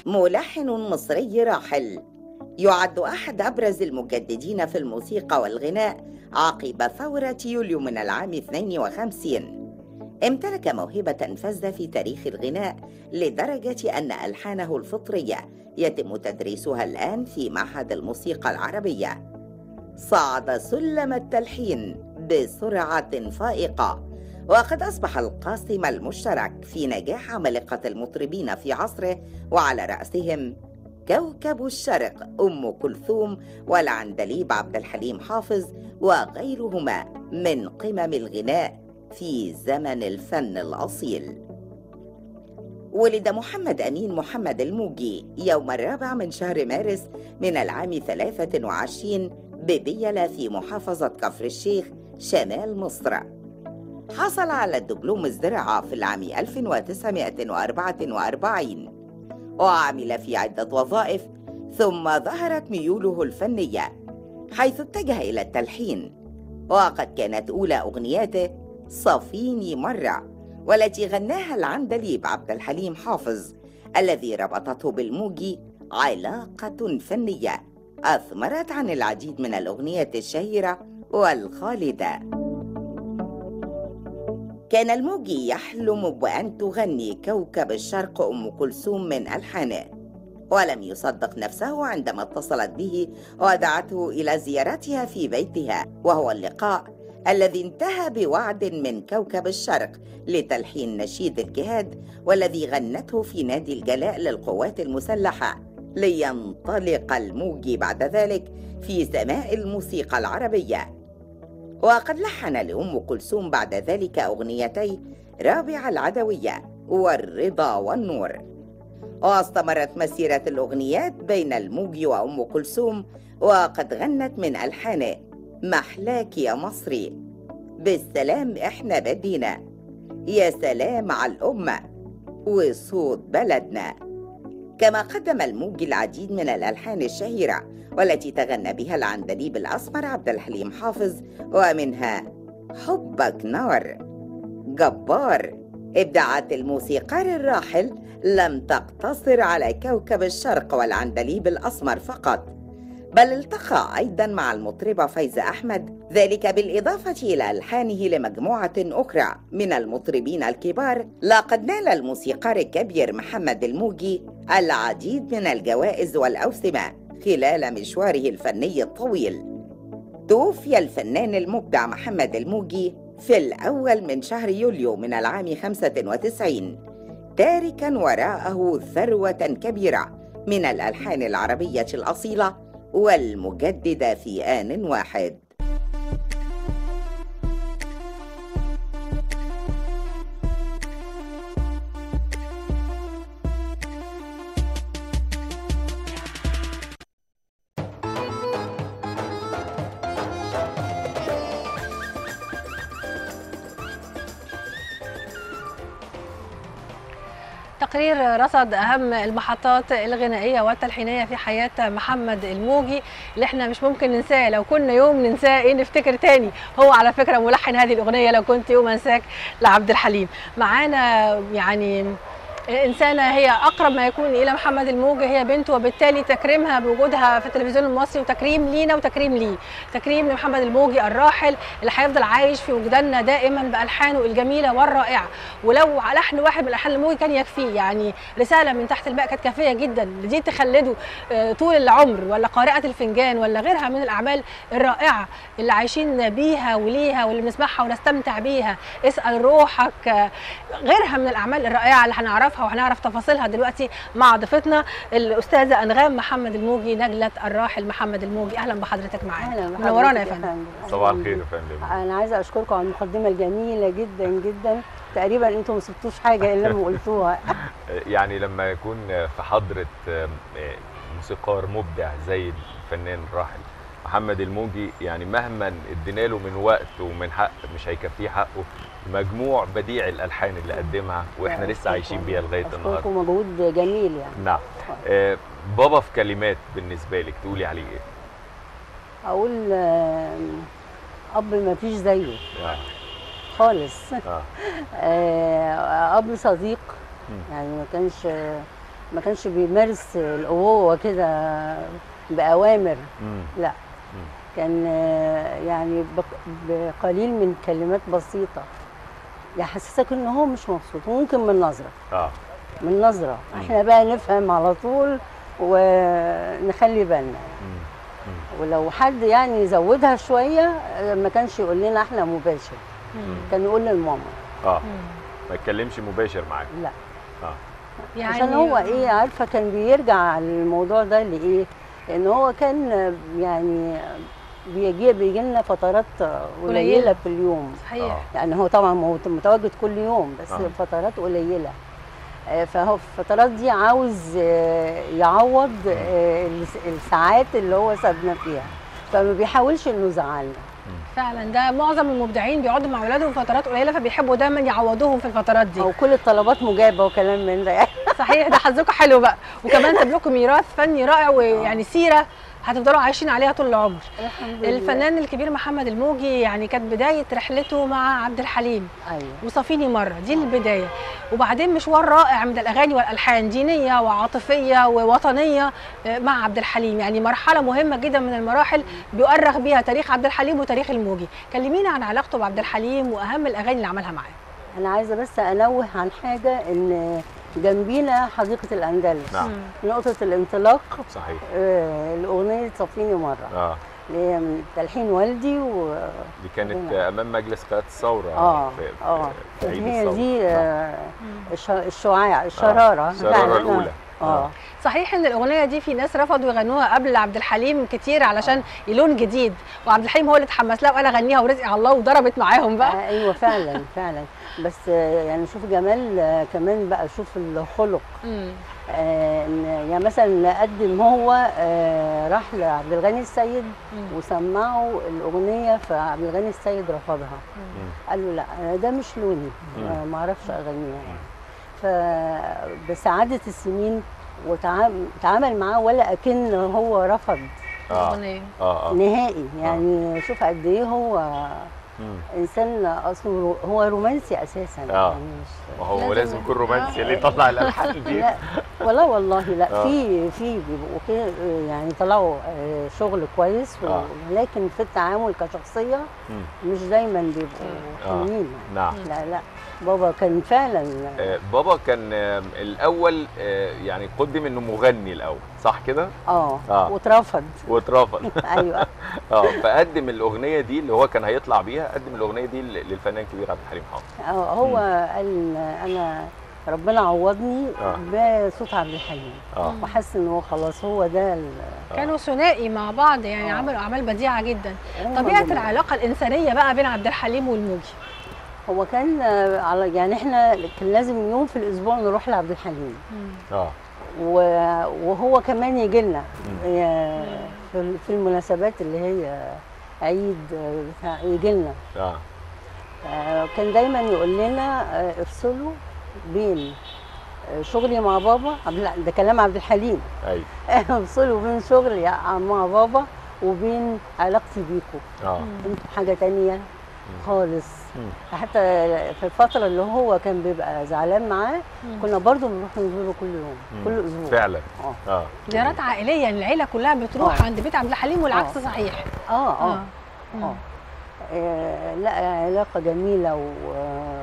ملحن مصري راحل يعد أحد أبرز المجددين في الموسيقى والغناء عقب ثورة يوليو من العام 52 امتلك موهبة فذة في تاريخ الغناء لدرجة أن ألحانه الفطرية يتم تدريسها الآن في معهد الموسيقى العربية صعد سلم التلحين بسرعة فائقة وقد أصبح القاسم المشترك في نجاح عمالقة المطربين في عصره وعلى رأسهم كوكب الشرق أم كلثوم والعندليب عبد الحليم حافظ وغيرهما من قمم الغناء في زمن الفن الأصيل ولد محمد أمين محمد الموجي يوم الرابع من شهر مارس من العام 23 ببيلة في محافظة كفر الشيخ شمال مصر حصل على الدبلوم الزراعة في العام 1944 وعمل في عدة وظائف ثم ظهرت ميوله الفنية حيث اتجه إلى التلحين وقد كانت أولى أغنياته صفيني مرة والتي غناها العندليب عبد الحليم حافظ الذي ربطته بالموجي علاقة فنية أثمرت عن العديد من الأغنيات الشهيرة والخالدة كان الموجي يحلم بأن تغني كوكب الشرق أم كلثوم من ألحانه ولم يصدق نفسه عندما اتصلت به ودعته إلى زيارتها في بيتها وهو اللقاء الذي انتهى بوعد من كوكب الشرق لتلحين نشيد الجهاد والذي غنته في نادي الجلاء للقوات المسلحة لينطلق الموجي بعد ذلك في سماء الموسيقى العربية وقد لحن لأم كلثوم بعد ذلك أغنيتي رابع العدوية والرضا والنور واستمرت مسيرة الأغنيات بين الموجي وأم كلثوم وقد غنت من ألحانه محلاك يا مصري بالسلام إحنا بدينا يا سلام على الأمة وصوت بلدنا كما قدم الموجي العديد من الألحان الشهيرة والتي تغنى بها العندليب الأسمر عبد الحليم حافظ ومنها حبك نار جبار إبداعات الموسيقار الراحل لم تقتصر على كوكب الشرق والعندليب الأسمر فقط بل التقى أيضا مع المطربة فايزة أحمد ذلك بالإضافة إلى ألحانه لمجموعة أخرى من المطربين الكبار لقد نال الموسيقار الكبير محمد الموجي العديد من الجوائز والأوسمة خلال مشواره الفني الطويل توفي الفنان المبدع محمد الموجي في الأول من شهر يوليو من العام 95 تاركا وراءه ثروة كبيرة من الألحان العربية الأصيلة والمجددة في آن واحد تقرير رصد اهم المحطات الغنائيه والتلحينيه في حياه محمد الموجي اللي احنا مش ممكن ننساه لو كنا يوم ننساه ايه نفتكر تاني هو على فكره ملحن هذه الاغنيه لو كنت يوم انساك لعبد الحليم معانا يعني إنسانة هي أقرب ما يكون إلى محمد الموجي هي بنته وبالتالي تكريمها بوجودها في التلفزيون المصري وتكريم لينا وتكريم ليه تكريم لمحمد الموجي الراحل اللي هيفضل عايش في وجداننا دائما بألحانه الجميلة والرائعة ولو لحن واحد من ألحان الموجي كان يكفيه يعني رسالة من تحت الماء كانت كافية جدا دي تخلده طول العمر ولا قارئة الفنجان ولا غيرها من الأعمال الرائعة اللي عايشين بيها وليها واللي بنسمعها ونستمتع بيها اسأل روحك غيرها من الأعمال الرائعة اللي هنعرفها نعرفها وهنعرف تفاصيلها دلوقتي مع ضيفتنا الاستاذه انغام محمد الموجي نجله الراحل محمد الموجي اهلا بحضرتك معانا اهلا منورانا يا فندم صباح الخير يا فندم انا عايزه اشكركم على المقدمه الجميله جدا جدا تقريبا انتم ما سبتوش حاجه الا لما قلتوها يعني لما يكون في حضره موسيقار مبدع زي الفنان الراحل محمد الموجي يعني مهما ادينا له من وقت ومن حق مش هيكفيه حقه مجموع بديع الالحان اللي قدمها واحنا لسه عايشين بيها لغايه النهارده اشكركم مجهود جميل يعني نعم آه بابا في كلمات بالنسبه لك تقولي عليه ايه اقول آه اب ما فيش زيه آه. خالص آه. آه اب صديق يعني ما كانش ما كانش بيمارس الابوه كده باوامر مم. لا كان آه، يعني بق- بقليل من كلمات بسيطه يحسسك ان هو مش مبسوط ممكن من نظره اه من نظره احنا بقى نفهم على طول ونخلي بالنا مم. ولو حد يعني يزودها شويه آه، ما كانش يقول لنا احنا مباشر كان يقول للماما اه ما يتكلمش مباشر معاك لا اه يعني عشان هو ايه عارفه كان بيرجع الموضوع ده لايه ان هو كان يعني بيجي بيجي لنا فترات قليلة. قليله في اليوم صحيح آه. يعني هو طبعا مو- متواجد كل يوم بس آه. فترات قليله آه، فهو في الفترات دي عاوز آه، يعوض آه، الس- الساعات اللي هو سابنا فيها فما بيحاولش انه يزعلنا فعلا ده معظم المبدعين بيقعدوا مع اولادهم فترات قليله فبيحبوا دايما يعوضوهم في الفترات دي او كل الطلبات مجابه وكلام من ده يعني صحيح ده حظكم حلو بقى وكمان ساب لكم ميراث فني رائع ويعني سيره هتفضلوا عايشين عليها طول العمر الحمد لله الفنان الكبير محمد الموجي يعني كانت بدايه رحلته مع عبد الحليم ايوه وصافيني مره دي البدايه وبعدين مشوار رائع من الاغاني والالحان دينيه وعاطفيه ووطنيه آه، مع عبد الحليم يعني مرحله مهمه جدا من المراحل بيؤرخ بيها تاريخ عبد الحليم وتاريخ الموجي كلمينا عن علاقته بعبد الحليم واهم الاغاني اللي عملها معاه انا عايزه بس انوه عن حاجه ان جنبينا حديقه الاندلس نعم نقطه الانطلاق صحيح آه، الاغنيه صفيني مره اه اللي هي من تلحين والدي و دي كانت هنا. امام مجلس قياده الثوره اه في, في, اه في عيد هي الثوره دي نعم. آه، الش- الشعاع الشراره الشراره فعلاً. الاولى اه صحيح ان الاغنيه دي في ناس رفضوا يغنوها قبل عبد الحليم كتير علشان لون جديد وعبد الحليم هو اللي اتحمس لها وقال اغنيها ورزقي على الله وضربت معاهم بقى آه، ايوه فعلا فعلا بس آه، يعني شوف جمال آه، كمان بقى شوف الخلق مم. آه، إن- يعني مثلا قدم هو آه، راح لعبد الغني السيد مم. وسمعوا الاغنيه فعبد الغني السيد رفضها مم. قال له لا أنا ده مش لوني مم. آه، ما اعرفش اغنيها يعني فبسعاده السنين وتعامل معاه ولا اكن هو رفض اه الاغنيه اه اه نهائي يعني شوف قد ايه هو مم. انسان اصله هو رومانسي اساسا آه. يعني مش ما هو لازم- لازم يكون رومانسي آه. اللي يطلع الالحان دي لا والله والله لا آه. في في بيبقوا كده يعني طلعوا آه، شغل كويس و- آه. ولكن في التعامل كشخصيه مم. مش دايما بيبقوا آه. حلوين نعم لا لا بابا كان فعلا آه، بابا كان آه، الاول آه، يعني قدم انه مغني الاول صح كده اه آه. واترفض واترفض ايوه اه فقدم الاغنيه دي اللي هو كان هيطلع بيها قدم الاغنيه دي لل- للفنان الكبير عبد الحليم حافظ آه، هو قال انا ربنا عوضني آه. بصوت عبد الحليم اه وحس ان هو خلاص هو ده ال- كانوا ثنائي مع بعض يعني آه. عملوا اعمال بديعه جدا هم طبيعه دول. العلاقه الانسانيه بقى بين عبد الحليم والموجي هو كان آه، على يعني احنا كان لازم يوم في الاسبوع نروح لعبد الحليم اه و- وهو كمان يجي لنا مم. في في المناسبات اللي هي عيد آه، بتاع يجي لنا اه كان دايما يقول لنا آه، افصلوا بين آه، شغلي مع بابا عبد الع- ده كلام عبد الحليم ايوه افصلوا بين شغلي مع بابا وبين علاقتي بيكم اه انتوا حاجه تانية خالص مم. حتى في الفتره اللي هو كان بيبقى زعلان معاه كنا برضو بنروح نزوره كل يوم مم. كل اسبوع فعلا اه اه زيارات عائليه يعني العيله كلها بتروح آه. عند بيت عبد الحليم والعكس آه. صحيح اه اه, مم. آه. آه، لا علاقه جميله و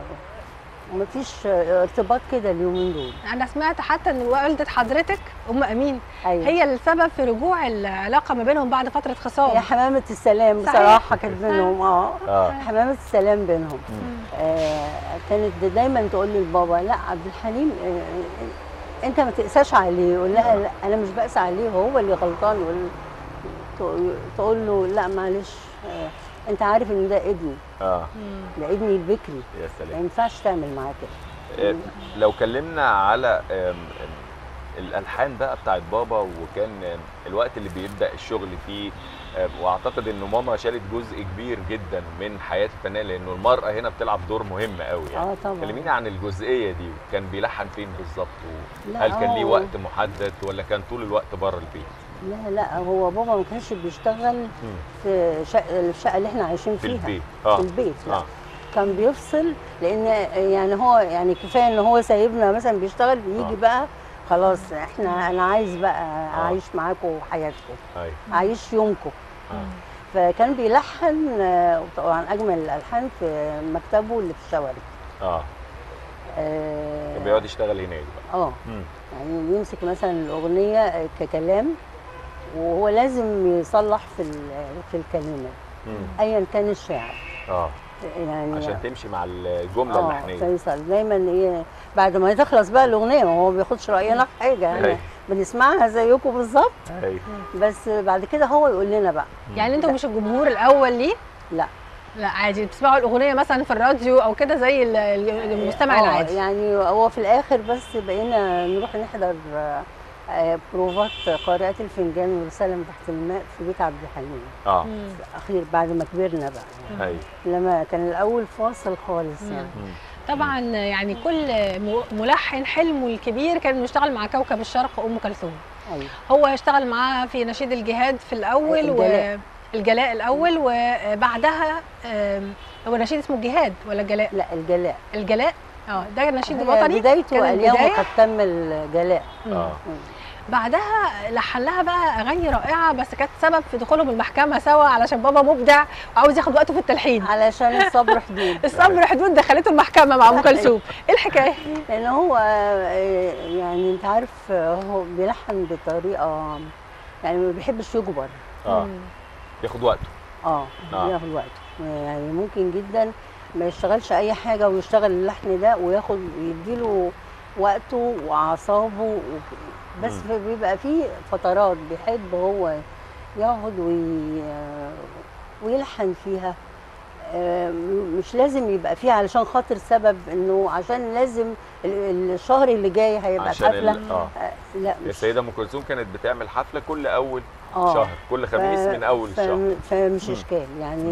ومفيش ارتباط كده اليومين دول انا سمعت حتى ان والده حضرتك ام امين ايوه هي السبب في رجوع العلاقه ما بينهم بعد فتره خصام هي حمامه السلام صحيح. بصراحه كانت بينهم اه اه حمامه السلام بينهم مم. آه كانت دايما تقول لي لبابا لا عبد الحليم آه انت ما تقساش عليه يقول لها لا انا مش بقسى عليه هو اللي غلطان يقول تقول- تقول له لا معلش آه انت عارف ان ده ابني اه مم. ده ابني البكري يا ما سلام ينفعش تعمل معاه كده آه، لو كلمنا على آم، آم، الالحان بقى بتاعت بابا وكان آم، الوقت اللي بيبدا الشغل فيه آم، واعتقد ان ماما شالت جزء كبير جدا من حياه الفنان لانه المراه هنا بتلعب دور مهم قوي يعني اه طبعا كلميني عن الجزئيه دي كان بيلحن فين بالظبط لا، هل كان ليه هو- وقت محدد ولا كان طول الوقت بره البيت لا لا هو بابا ما كانش بيشتغل في شقة الشقه اللي احنا عايشين في فيها البيت في اه البيت لا اه كان بيفصل لان يعني هو يعني كفايه ان هو سايبنا مثلا بيشتغل بيجي آه. بقى خلاص احنا انا عايز بقى آه. اعيش معاكم حياتكم ايوه اعيش يومكم آه. فكان بيلحن آه، طبعا اجمل الالحان في مكتبه اللي في الشوارع اه اه كان بيقعد يشتغل هناك بقى آه. مم. يعني يمسك مثلا الاغنيه آه، ككلام وهو لازم يصلح في ال- في الكلمات مم. ايا كان الشاعر اه يعني عشان تمشي مع الجمله اه اللحنيه فيصل دايما ايه بعد ما تخلص بقى الاغنيه ما هو ما بياخدش راينا في حاجه أيوة. يعني بنسمعها زيكم بالظبط ايوه بس بعد كده هو يقول لنا بقى يعني انتوا مش الجمهور الاول ليه لا لا عادي بتسمعوا الاغنيه مثلا في الراديو او كده زي ال- ال- المستمع آه، العادي يعني هو في الاخر بس بقينا نروح نحضر آه، آه، بروفات قارئة الفنجان ورسالة من تحت الماء في بيت عبد الحليم اه مم. اخير بعد ما كبرنا بقى ايوه لما كان الاول فاصل خالص مم. يعني مم. طبعا يعني كل م- ملحن حلمه الكبير كان بيشتغل مع كوكب الشرق ام كلثوم ايوه هو اشتغل معاه في نشيد الجهاد في الاول الجلاء. الجلاء الاول وبعدها آم، هو نشيد اسمه الجهاد ولا الجلاء لا الجلاء الجلاء اه ده النشيد هي الوطني بدايته كان اليوم البداية. قد تم الجلاء مم. اه بعدها لحن لها بقى اغاني رائعه بس كانت سبب في دخولهم المحكمه سوا علشان بابا مبدع وعاوز ياخد وقته في التلحين علشان الصبر حدود الصبر حدود دخلته المحكمه مع ام كلثوم ايه الحكايه لان هو آه، يعني انت عارف آه، هو بيلحن بطريقه يعني ما بيحبش يجبر اه مم. ياخد وقته اه آه. بياخد وقته يعني ممكن جدا ما يشتغلش اي حاجه ويشتغل اللحن ده وياخد يديله وقته واعصابه و- بس مم. بيبقى فيه فترات بيحب هو يقعد وي... ويلحن فيها آه، مش لازم يبقى فيه علشان خاطر سبب انه عشان لازم ال- الشهر اللي جاي هيبقى عشان حفله ال- اه آه، لا مش السيده ام كلثوم كانت بتعمل حفله كل اول آه. شهر كل خميس ف- من اول ف- الشهر فمش مم. اشكال يعني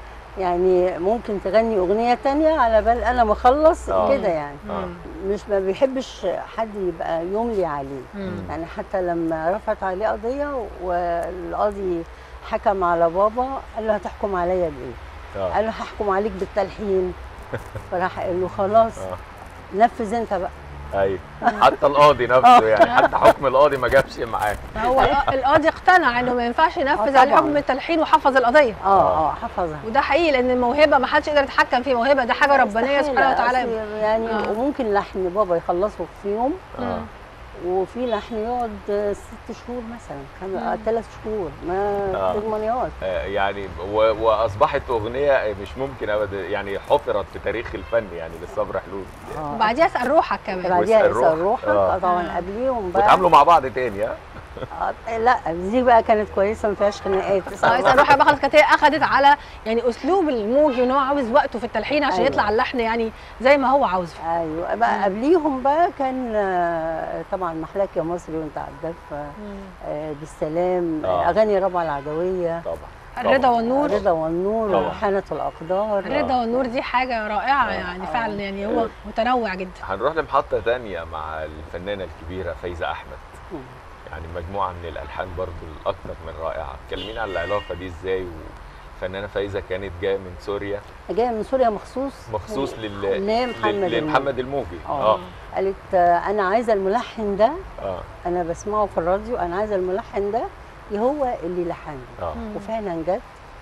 يعني ممكن تغني اغنيه تانية على بال انا ما اخلص آه. كده يعني آه. مم. مش ما بيحبش حد يبقى يملي عليه مم. يعني حتى لما رفعت عليه قضيه والقاضي حكم على بابا قال له هتحكم عليا بايه؟ اه قال له هحكم عليك بالتلحين فراح قال له خلاص اه نفذ انت بقى ايوه حتى القاضي نفسه يعني حتى حكم القاضي ما جابش معاه هو الق- القاضي اقتنع انه ما ينفعش ينفذ آه عليه طبعاً. حكم التلحين وحفظ القضيه اه اه حفظها وده حقيقي لان الموهبه ما حدش يقدر يتحكم في موهبه ده حاجه ربانيه سبحانه استحالة، وتعالى أصل يعني آه. وممكن لحن بابا يخلصه في يوم اه وفي لحن يقعد ست شهور مثلا مم. ثلاث شهور ما آه. تضمنيات آه، يعني و- واصبحت اغنيه مش ممكن ابدا يعني حفرت في تاريخ الفن يعني للصبر حلول آه. وبعديها اسال روحك كمان بعديها واسأل اسال روحك. روحك آه. آه. طبعا آه. قبليهم بقى وتعاملوا مع بعض تاني ها آه. لا دي بقى كانت كويسه ما فيهاش خناقات اه اسال روحك بقى خلاص كانت هي اخذت على يعني اسلوب الموجي وان هو عاوز وقته في التلحين عشان أيوة. يطلع اللحن يعني زي ما هو عاوزه ايوه بقى مم. قبليهم بقى كان آه، طبعا محلاك يا مصري وانت على الدفه آه، بالسلام آه. آه. اغاني ربع العدويه طبعا الرضا طبعاً. والنور رضا والنور طبعاً. وحانه الاقدار الرضا والنور دي حاجه رائعه يعني آه. فعلا يعني هو متنوع جدا هنروح لمحطه تانية مع الفنانه الكبيره فايزه احمد مم. يعني مجموعه من الالحان برضو الاكثر من رائعه كلمينا عن العلاقه دي ازاي والفنانه فايزه كانت جايه من سوريا جايه من سوريا مخصوص مخصوص لل... لمحمد لل- لمحمد الموجي آه. اه قالت آه، انا عايزه الملحن ده اه انا بسمعه في الراديو انا عايزه الملحن ده هو اللي لحن اه وفعلا جت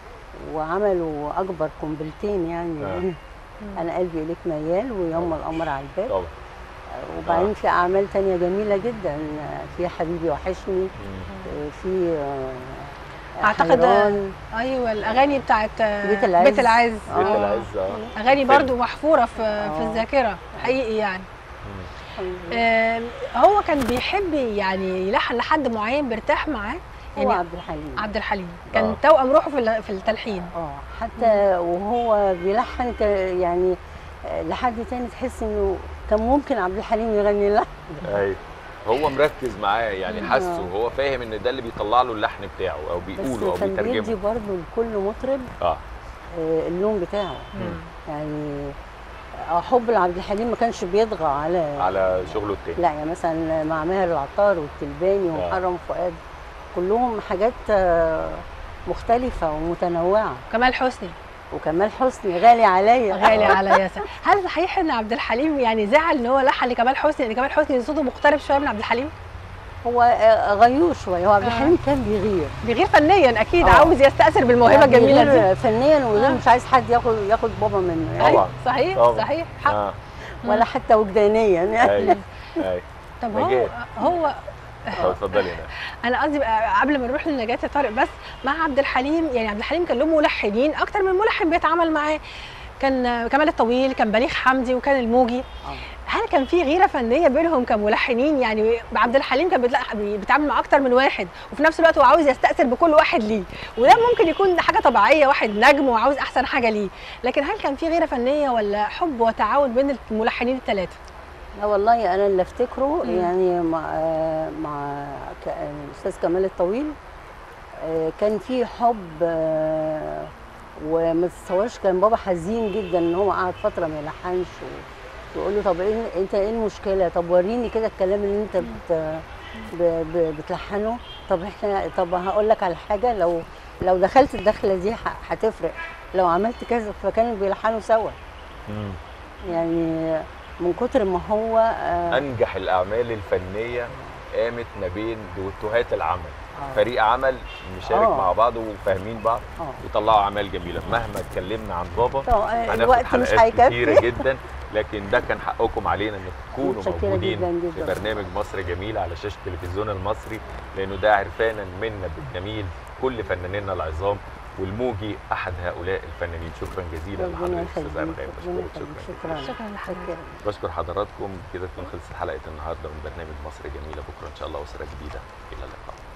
وعملوا اكبر قنبلتين يعني آه. انا قلبي اليك ميال ويوم القمر على الباب طبعا وبعدين آه. في اعمال تانية جميله جدا في حبيبي وحشني مم. في آه، أعتقد- حيران. ايوه الاغاني بتاعت بيت العز. بيت العز آه. بيت العز اه اغاني فيلم. برضو محفوره في في آه. الذاكره حقيقي يعني مم. آم، هو كان بيحب يعني يلحن لحد معين بيرتاح معاه هو يعني عبد الحليم عبد الحليم كان آه. توأم روحه في ال- في التلحين اه حتى وهو بيلحن ك- يعني آه، لحد تاني تحس انه كان ممكن عبد الحليم يغني لحن ايوه هو مركز معاه يعني آه. حاسه وهو فاهم ان ده اللي بيطلع له اللحن بتاعه او بيقوله او بس كان بيدي بيترجمه برضه لكل مطرب اه آه، اللون بتاعه يعني آه، حب لعبد الحليم ما كانش بيطغى على على شغله التاني لا يعني مثلا مع ماهر العطار والتلباني آه. ومحرم فؤاد كلهم حاجات آه، مختلفة ومتنوعة كمال حسني وكمال حسني غالي عليا غالي على ياسر هل صحيح ان عبد الحليم يعني زعل ان هو لحن لكمال حسني لان كمال حسني صوته مقترب شويه من عبد الحليم هو آه، غيور شويه هو عبد آه. الحليم كان بيغير بيغير فنيا اكيد آه. عاوز يستاثر بالموهبه الجميله دي بيغير فنيا وغير آه. مش عايز حد ياخد ياخد بابا منه يعني طبعا. صحيح طبعا. صحيح حق اه ولا حتى وجدانيا يعني ايوه ايوه طب هو نجاة. هو طب اتفضلي هنا انا قصدي بقى قبل ما نروح لنجاة يا طارق بس مع عبد الحليم يعني عبد الحليم كان له ملحنين اكتر من ملحن بيتعامل معاه كان كمال الطويل كان بليغ حمدي وكان الموجي هل كان في غيره فنيه بينهم كملحنين يعني عبد الحليم كان بيتلا- بي- بيتعامل مع اكتر من واحد وفي نفس الوقت هو عاوز يستاثر بكل واحد ليه وده ممكن يكون حاجه طبيعيه واحد نجم وعاوز احسن حاجه ليه لكن هل كان في غيره فنيه ولا حب وتعاون بين الملحنين الثلاثه لا والله انا اللي افتكره مم. يعني مع آه، مع ك- الاستاذ كمال الطويل آه، كان في حب آه، وما تتصورش كان بابا حزين جدا ان هو قعد فتره ما يلحنش و- ويقول له طب ايه انت ايه المشكله طب وريني كده الكلام اللي انت بت ب- ب- بتلحنه طب احنا طب هقول لك على حاجه لو لو دخلت الدخله دي ه- هتفرق لو عملت كذا فكانوا بيلحنوا سوا مم. يعني من كتر ما هو آه، انجح الاعمال الفنيه قامت ما بين دوتوهات العمل آه. فريق عمل مشارك آه. مع بعض وفاهمين بعض آه. ويطلعوا اعمال جميله مهما اتكلمنا عن بابا طبعا هناخد الوقت مش حلقات كتيره هيكفي جدا لكن ده كان حقكم علينا انكم تكونوا متشكرة موجودين جداً في جداً. برنامج مصر جميل على شاشه التلفزيون المصري لانه ده عرفانا منا بالجميل كل فنانينا العظام والموجي احد هؤلاء الفنانين شكرا جزيلا ربنا لحضرتك استاذ يخليك امل ربنا بشكرك يخليك شكرا شكرا شكرا لحضرتك بشكر حضراتكم كده تكون خلصت حلقه النهارده من برنامج مصر جميله بكره ان شاء الله اسره جديده الى اللقاء